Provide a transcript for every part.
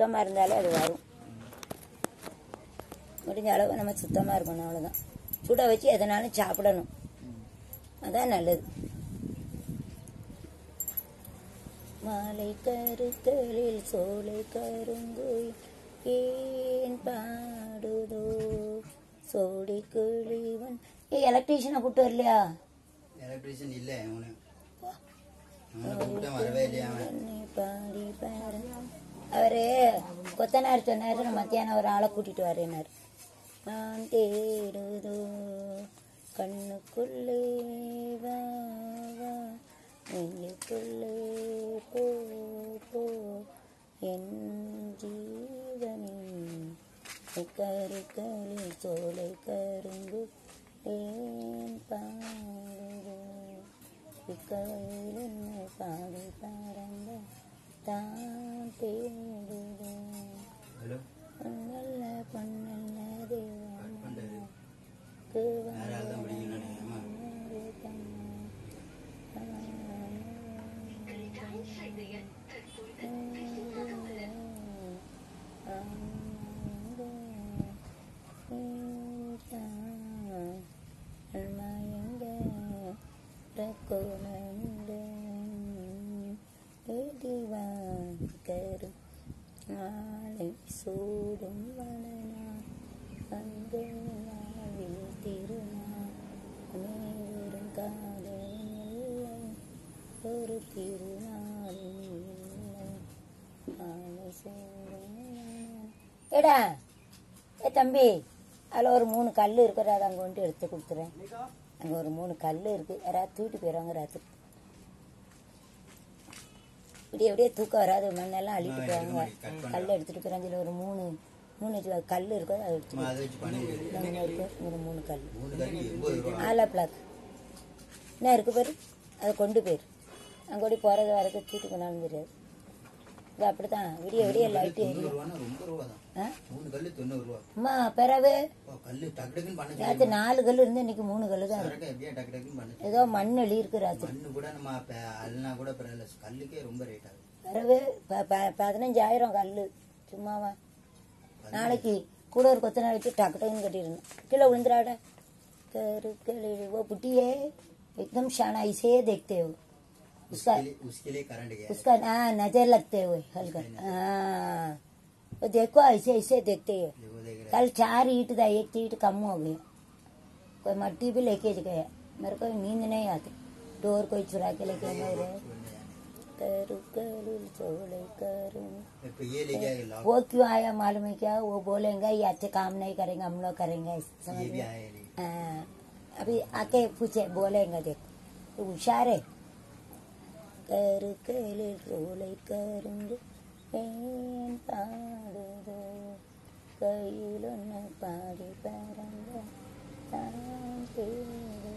சுத்தமாக இருந்தாலே அது வரும் முடிஞ்ச அளவு நம்ம சுத்தமாக இருக்கணும் அவ்வளோதான் சுட வச்சு எதனாலும் சாப்பிடணும் அதான் நல்லது மாலை கருக்களில் சோலை கருங்குயில் ஏன் பாடுதோ சோடி கிழிவன் ஏ எலக்ட்ரீஷியனை கூப்பிட்டு வரலையா எலக்ட்ரிஷியன் இல்லை அவனு அவனை கூப்பிட்டு வரவே இல்லையா அவன் என்னை பாடி பாரு அவரு கொத்தனார் சொன்னாரு மத்தியானம் ஒரு ஆளை கூட்டிட்டு வரேனாரு நான் தேடுதோ கண்ணுக்குள்ளே வா வா நெஞ்சுக்குள்ளே போ போ என் ஜீவனின் கருக்களில் சோலை கருங்கு ஏன் பாடுதோ இக்கரையில் என்னை பாடி பறந்த தான் தேடுதோ ஹலோ பொன்னல்ல பொன்னல்ல கட் பண்ணுறது தேவன் வேற ஆள் தான் பிடிக்கும் நினைக்கிறேன் சூடும் வளனா அந்த நாளில் திருநாள் அனைவரும் காதல் இல்லை ஒரு திருநாளில் இல்லை ஆலை சூடும் ஏடா ஏ தம்பி அதில் ஒரு மூணு கல் இருக்கிற அதை அங்கே கொண்டு எடுத்து கொடுத்துறேன் அங்கே ஒரு மூணு கல் இருக்குது யாராவது தூக்கிட்டு போயிடுவாங்க ராத்திரி இப்படி அப்படியே தூக்கம் வராது மண்ணெல்லாம் அள்ளிட்டு போவாங்க கல் எடுத்துட்டு போயிறாங்க இதில் ஒரு மூணு மூணு இது கல் இருக்கோ அதை எடுத்து சும்மா அதை வச்சு பண்ணிட்டு இங்கே இருக்கு இங்கே மூணு கல் மூணு கறி எண்பது ரூபா ஆலா பிளாக் என்ன இருக்கு பாரு அதை கொண்டு போயிரு அங்கே ஓடி போகிறது வரது தூட்டு கொண்டாலும் தெரியாது இது அப்படித்தான் விடிய விடிய லைட்டு தொண்ணூறு எரியும் ரூபான்னா ரொம்ப ரூபா தான் ஆ மூணு கல்லு தொண்ணூறு ரூபா அம்மா பிறகு அப்பா, கல்லு டக்கு டக்குன்னு பண்ண நேற்று நாலு கல் இருந்து இன்னைக்கு மூணு கல் தான் இருக்கு சரக்கு எப்படியா டக்கு டக்குன்னு பண்ண ஏதோ மண் எழுதி இருக்கு ராத்திரி மண்ணு கூட நம்ம ப- அள்ளினா கூட பரவாயில்ல கல்லுக்கே ரொம்ப ரேட் ஆகுது பிறகு ப- ப- பதினஞ்சாயிரம் கல் சும்மாவா நாளைக்கு கூட ஒரு கொத்தனார் வச்சு டக்கு டக்குன்னு கட்டிடணும் கீழே விழுந்துடாட கரு கரு वो बुढ़ी है एकदम शाना इसे देखते हो उसका उसके लिए उसके लिए करंट गया उसका हाँ नजर लगते हुए हल्का हाँ वो देखो ऐसे ऐसे देखते हैं देखो देख रहे कल चार ईट था एक ईट कम हो गया कोई मट्टी भी लेके गया मेरे को नींद नहीं आती डोर कोई चुरा के लेके नहीं रहे करू करू चोले करूं இப்போ ये ले गया लॉक वो क्यों आया मालूम है क्या वो बोलेंगे ये अच्छे काम नहीं करेंगे हम लोग करेंगे समझ ये भी में आया ले हाँ, अभी आके पूछे बोलेंगे देखो तो हुशार है கருக்களில் சோலை கருங்கு ஏன் பாடுதோ கையில் ஒன்று பாடி பறந்த தான் தேடுதோ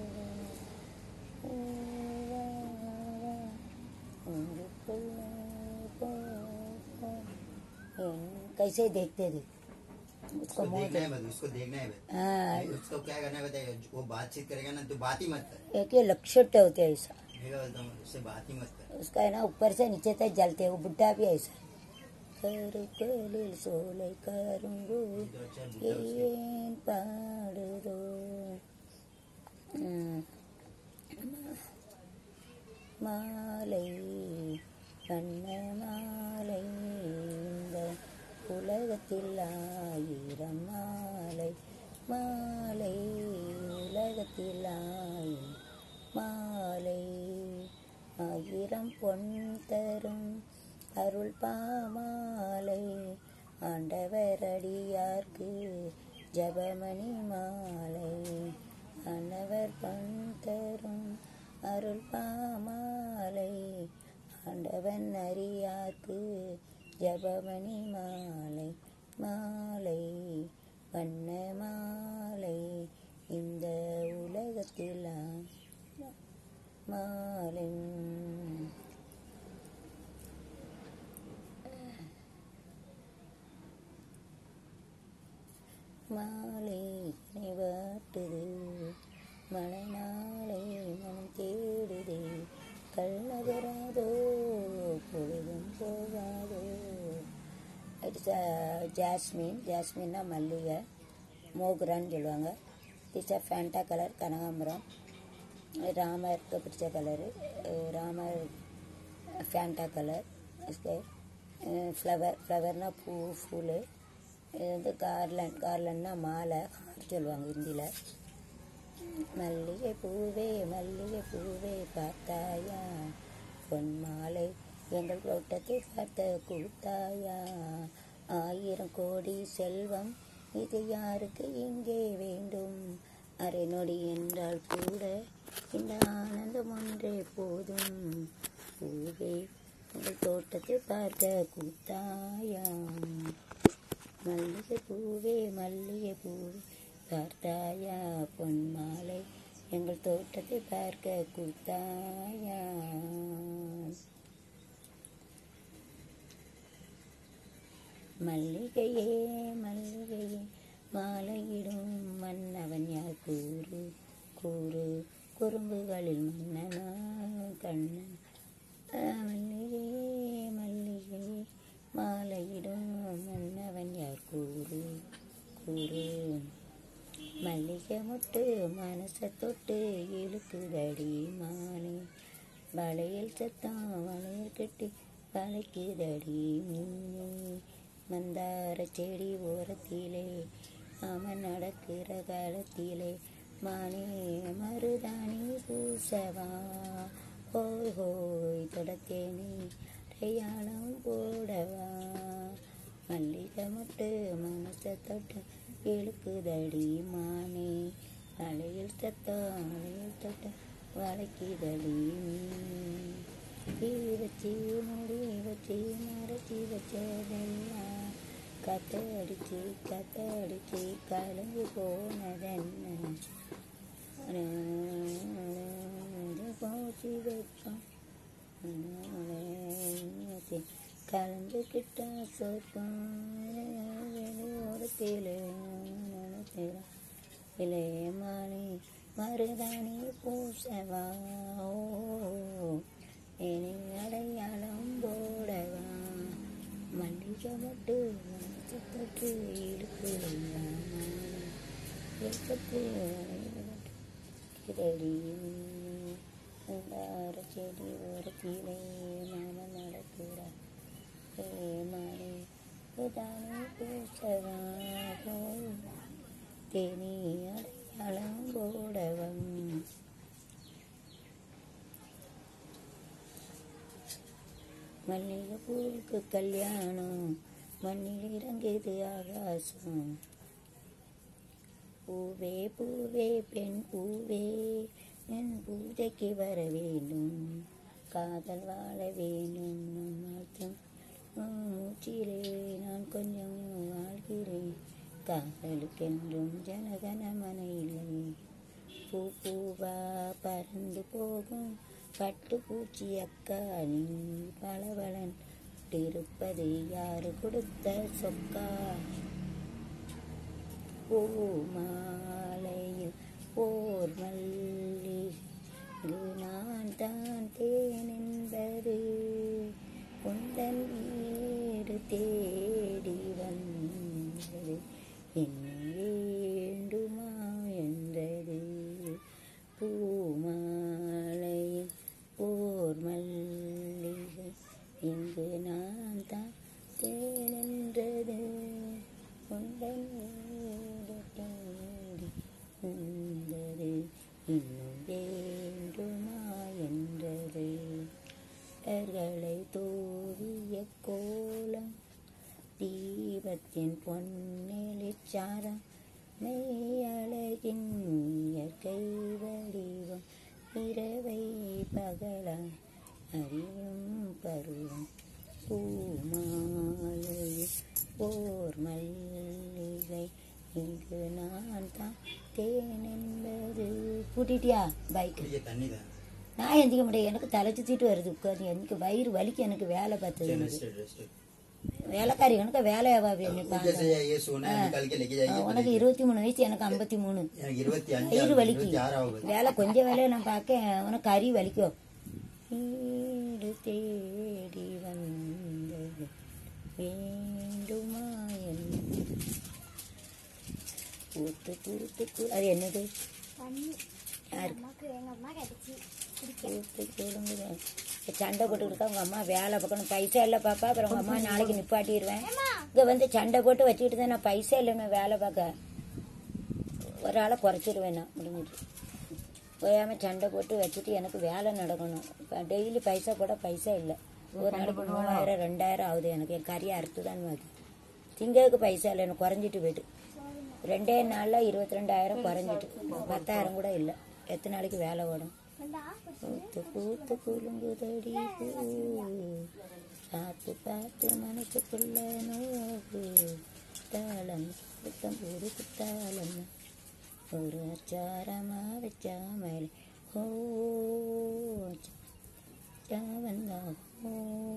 உங்களுக்குள்ளே போ, போ. என் कैसे देखते थे उसको उसको मुंह देखना है बस उसको देखना है बस हाँ उसको क्या करना है बताइए वो बातचीत करेगा ना तो बात ही मत कर एक ये लक्षण होते हैं ऐसा मेरा बोलता हूँ उससे बात ही मत कर उसका है ना ऊपर से नीचे तक जलते हैं वो बुढ़ा भी ऐसा है கருக்களில் சோலை கருங்கு तो अच्छा बुढ़ा उसके ஏன் பாடுதோ ம். மாலை வண்ண மாலை இந்த உலகத்தில் ஆயிரம் மாலை மாலை உலகத்தில் ஆயிரம் மாலை ஆயிரம் பொன் தரும் அருள் பாமாலை ஆண்டவர் அடியார்க்கு ஜபமணி மாலை ஆண்டவர் பொன் தரும் அருள் பாமாலை ஆண்டவன் அறியார்க்கு ஜபமணி மாலை மாலை வண்ண மாலை இந்த உலகத்தில் மாலை மாலை வாட்டுது மழை நாளை மனம் தேடுதே கல் நகராதோ பொழுதும் போகாதோ திஸ் ஜாஸ்மின் ஜாஸ்மின்னா மல்லிகை மோகுரான்னு சொல்லுவாங்க திஸ் ஃபேண்டா கலர் கனகாம்பரம் ராமருக்கு பிடிச்ச colour Ramar Fanta colour flower ஃப்ளவர்னால் பூ ஃபூலு இது வந்து கார்லன் கார்லன்னா மாலை ஹார் சொல்லுவாங்க ஹிந்தியில் மல்லிகை பூவே மல்லிகை பூவே பார்த்தாயா பொன் மாலை எங்கள் தோட்டத்தை பார்த்த கூத்தாயா ஆயிரம் கோடி செல்வம் இது யாருக்கு இங்கே வேண்டும் அரை நொடி என்றால் கூட இந்த ஆனந்தம் ஒன்றே போதும் பூவே உங்கள் தோட்டத்தை பார்த்த கூத்தாயா மல்லிகை பூவே மல்லிகை பூவே பார்த்தாயா பொன் மாலை எங்கள் தோட்டத்தை பார்க்க கூத்தாயா மல்லிகையே மல்லிகையே மாலையிடும் மன்னவன் யார் கூறு கூறு குறும்புகளில் மன்னனா கண்ணன் ஆ, மல்லிகையே மல்லிகையே மாலையிடும் மன்னவன் யார் கூறு கூறு மல்லிகை முட்டு மனசை தொட்டு இழுக்குதடி மானே வளையல் சத்தம் வளையல் கட்டி வளைக்குதடி மீனே மந்தார செடி ஓரத்திலே அவன் நடக்கிற காலத்திலே மானே மருதாணி பூசவா ஹோய் ஹோய் தொடத்தேனே அடையாளம் போடவா மல்லிகை முட்டு மனசை தொட்டு இழுக்குதடி மானே வளையல் சத்தம் வளையல் தொட்ட வளைக்குதடி தீ வச்சு முடி வச்சு மறைச்சி வச்சதெல்லாம் கத்த அடிச்சு கத்த அடிச்சு கலந்து போனதென்ன போச்சு வைப்போம் கலந்துக்கிட்ட சொர்க்கம் வெளியோரத்திலே இளையமானி மருதாணி பூசவா ஓ, இனி அடையாளம் போடவா மல்லிகை மட்டு மனசத்துக்கு இடுக்குதா இயக்கத்து கிரடி எல்லார செடி ஓரத்திலே நாம நடக்கிறா ஏமாறி உதானே பேசவா போய் தேனி அடையாளம் போடவம் மல்லிகை பூவுக்கு கல்யாணம் மண்ணில் இறங்குது ஆகாசம் பூவே பூவே பெண் பூவே என் பூஜைக்கு வர வேண்டும் காதல் வாழ வேண்டும் நம்மாத்தம் மூச்சிலே நான் கொஞ்சம் வாழ்கிறேன் காதலுக்கென்றும் ஜனகனமன இல்லை பூ பூவா பறந்து போகும் பட்டு பூச்சி அக்கா நீ பளபளன் இருப்பது யாரு கொடுத்த சொக்கா பூ மாலையில் ஓர் மல்லிகை இது நான் தான் தேன் என்பது உந்தன் வீடு தேடி வந்தது என்ன வேண்டுமா என்றது பூமாலையில் ஓர் மல்லிகை இங்கு நான் தான் தேன் என்றது உந்தன் வீடு தேடி வந்தது இன்னும் வேண்டுமா என்றது மலர்களை தூவிய கோலம் தீபத்தின் பொன்னெளிச்சாரம் மெய்யழகின் இயற்கை வடிவம் இரவை பகலா அறியும் பருவம் பூமாலையில் ஓர் மல்லிகை இங்கு நான் தான் தேன் என்பது கூட்டிட்டியா பைக் குடிக்க தண்ணி தான் நான் எந்திக்க முடியாது எனக்கு தலை சுத்திட்டு வருது உட்காந்து எனக்கு வயிறு வலிக்கு எனக்கு வேலை பார்த்தது चलो எனக்கு रेस्ट रेस्ट வேலைக்காரி எனக்கு வேலையாவா पूजा நினைப்பாங்க से ये सोना निकाल के लेके जाइए உனக்கு இருபத்தி மூணு வயசு எனக்கு ஐம்பத்தி மூணு எனக்கு இருபத்தி அஞ்சு வயிறு ஆகுது, வலிக்கு இருபத்தி ஆறு ஆகுது வேலை கொஞ்சம் வேலையை நான் பார்க்க உனக்கு கறி வலிக்கும் வீடு தேடி வந்தது வேணும் வேண்டுமா என்ன ஊத்து குருத்து கு- அது என்னது தண்ணி யாரு அம்மாக்கு எங்க அம்மா கிடைச்சி குடிக்க ஊத்து குடுங்குது சண்டை போட்டு இருக்கா உங்க அம்மா வேலை பார்க்கணும் பைசா இல்லை பாப்பா அப்புறம் உங்க அம்மா நாளைக்கு நிப்பாட்டிடுவேன் இங்க வந்து சண்டை போட்டு வச்சுக்கிட்டு தான் நான் பைசா இல்லைன்னு வேலை பார்க்க ஒரு ஆளை குறைச்சிடுவேன் நான் முடிஞ்சிட்டு ஓயாம சண்டை போட்டு வச்சுட்டு எனக்கு வேலை நடக்கணும் இப்போ டெய்லி பைசா போட பைசா இல்லை ஒரு நாளைக்கு மூவாயிரம் ரெண்டாயிரம் ஆகுது எனக்கு என் கறியை அறுத்து தான் வாங்கி திங்கிறதுக்கு பைசா இல்லை எனக்கு குறைஞ்சிட்டு போயிட்டு ரெண்டே நாளில் இருபத்தி ரெண்டாயிரம் குறைஞ்சிட்டு பத்தாயிரம் கூட இல்லை எத்தனை நாளைக்கு வேலை ஓடும் வந்தா பூத்து பூத்து குலுங்குதடி பூ பார்த்து பார்த்து மனசுக்குள்ள நோவு தாளம் புத்தம் புது குத்தாளம் ஒரு அச்சாரமா வச்சா மேலே ஓ வந்தா ஓ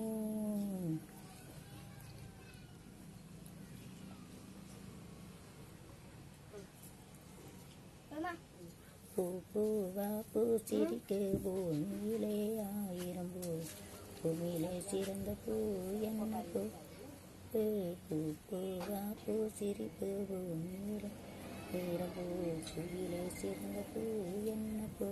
அம்மா பூ பூவா பூ சிரிக்கு பூமியிலே ஆயிரம் பூ பூமியிலே சிறந்த பூ என்ன பூ பூ பூ பூவா பூ சிரிப்பு பூமியிலே ஆயிரம் பூ பூவிலே சிறந்த பூ என்ன பூ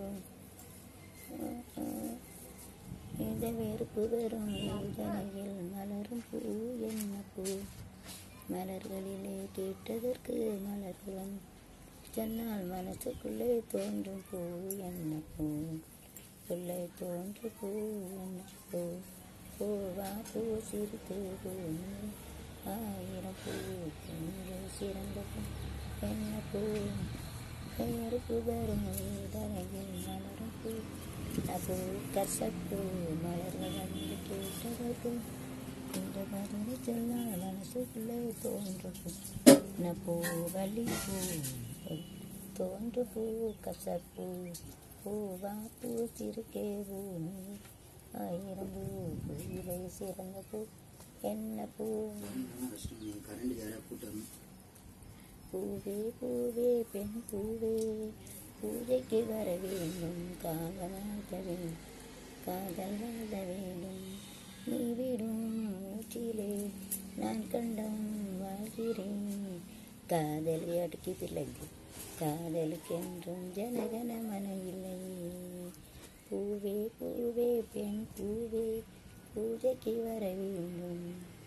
இந்த வெறுப்பு வரும் இதனையில் மலரும் பூ என்ன பூ மலர்களிலே கேட்டதற்கு மலர்களும் சொன்னால் மனசுக்குள்ளே தோன்றும் பூ என்ன பூ உள்ளே தோன்று பூ என்ன பூ பூவா பூ சிரித்து பூ ஆயிரம் பூ பூமியிலே சிறந்த பூ என்ன பூ பெயருக்கு வரும் தரையில் மலரும் பூ அது கசப்பு மலர்கள் வந்து கேட்டதற்கு இந்த பதிலை சொன்னால் மனசுக்குள்ளே தோன்றும் பூ என்ன பூ வலி பூ தோன்று பூ கசப்பு பூவா பூ சிறுக்கே பூ நீ ஆயிரம் பூ பூவிலே சிறந்த பூ என்ன பூ கரண்ட் யாரா கூட்டம் பூவே பூவே பெண் பூவே பூஜைக்கு வர வேண்டும் காதலாக வேண்டும் காதல் வாழ வேண்டும் நீ விடும் மூச்சிலே நான் கண்டம் வாழ்கிறேன் காதலை அடுக்கி பிள்ளைங்க காதலுக்கென்றும் ஜனகன மன இல்லை பூவே பூவே பெண் பூவே பூஜைக்கு வர வேண்டும்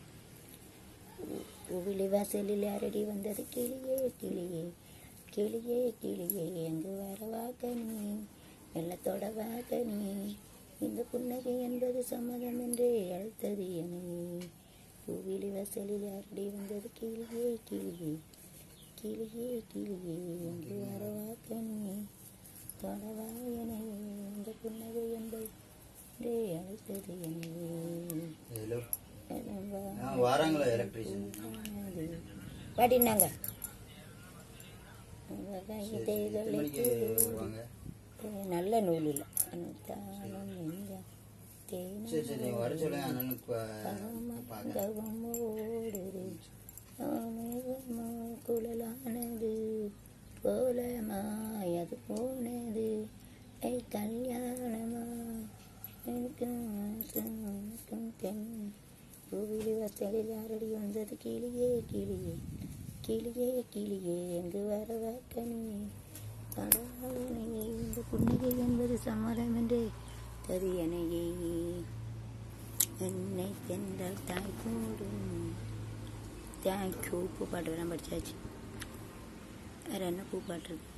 கோவிலி வாசலில் அரடி வந்தது கிளியே கிளியே கிளியே கிளியே எங்கு வரவாக்க நீ வெள்ளத்தோட வாக்க நீ இந்த புன்னகை என்பது சம்மதம் என்றே அழைத்தது என்னை கோவிலி வாசலில் அரடி வந்தது கிளியே கிளியே கிளியே கிளியே எங்கு வரவாக்க நீ தொடவா என்னை இந்த புன்னகை என்பது என்றே அழைத்தது என்னை ஹலோ ஆ வாராங்களா எலக்ட்ரிஷியன் பாட்டினாங்க எத்தனை மணிக்கு வருவாங்க நல்ல நூல் இல்லை சரி சரி நீங்கள் வர சொல்லுங்க ஆனாலும் பார்க்க குழலானது போலமாய் அது போனது ஐ கல்யாணமா எனக்கும் எனக்கும் பெண் பூவிலி வசலில் யாரடி வந்தது கிளியே கிளியே கிளியே கிளியே எங்கு வர வாக்கனி தடாவனையே இந்த புன்னகை என்பது சம்மதம் என்றே தெரியனையே என்னை தென்றல் தாய் போடும் தேங்க்யூ பூ பாட்டு வேணாம் படிச்சாச்சு வேற என்ன பூ பாட்டு இருக்கு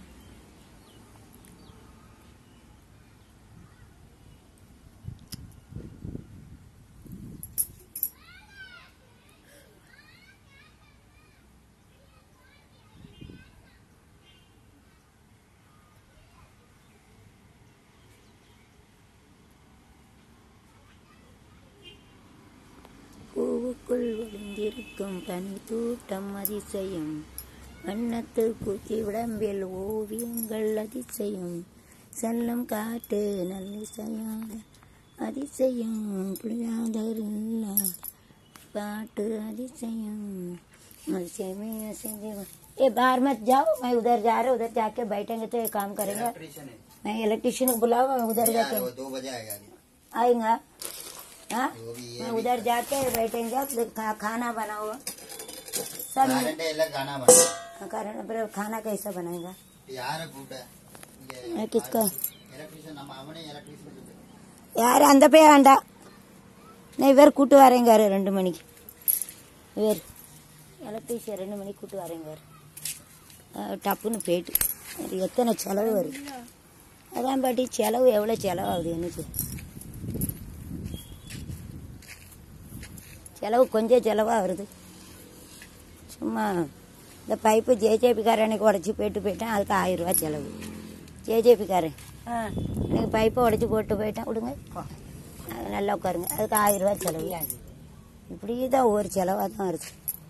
பூவுக்குள் ஒளிந்திருக்கும் பனி தூட்டம் அதிசயம் வண்ணத்து பூச்சி உடம்பில் ஓவியங்கள் அதிசயம் செல்லம் காட்டு நல்லிசையாக அதிசயம் புரியாதரில்ல பாட்டு அதிசயம் அதிசயமே அதிசயம் ए बाहर मत जाओ मैं उधर जा रहा हूँ उधर जाके बैठेंगे तो ये काम करेंगे इलेक्ट्रिशियन है मैं इलेक्ट्रिशियन को बुलाओ मैं उधर नहीं आ जाके रहा, वो दो बजे आएगा अभी आएगा हाँ जो भी मैं है उधर जाके बैठेंगे तो खा, खाना बनाओ सब கரண்டே எல்லாம் காணாம कारण फिर खाना कैसा बनाएगा யாரை கூப்பிட்ட இங்க मैं किसको எலக்ட்ரிஷியன் நம்ம அவனே எலக்ட்ரிஷியன் சொல்லு யார் அந்த பைய வேண்டாம் நான் இவர் கூட்டு வரேங்காரு ரெண்டு மணிக்கு இவர் எலக்ட்ரிஷியன் ரெண்டு மணிக்கு கூட்டு வரேங்காரு அஹ் டப்புன்னு போயிட்டு அது எத்தனை செலவு வருது அதான் பாட்டி செலவு எவ்வளோ செலவாகுது எனக்கு செலவு கொஞ்சம் செலவாக வருது சும்மா இந்த பைப்பு ஜேஜேபிக்காரன் எனக்கு உடச்சி போயிட்டு போயிட்டேன் அதுக்கு ஆயிரம் ரூபா செலவு ஜேஜேபிக்காரன் ஆ எனக்கு பைப்பை உடச்சி போட்டு போயிட்டேன் விடுங்க அது நல்லா உட்காருங்க அதுக்கு ஆயிரம் ரூபா செலவு இப்படி தான் ஒவ்வொரு செலவாக தான் வருது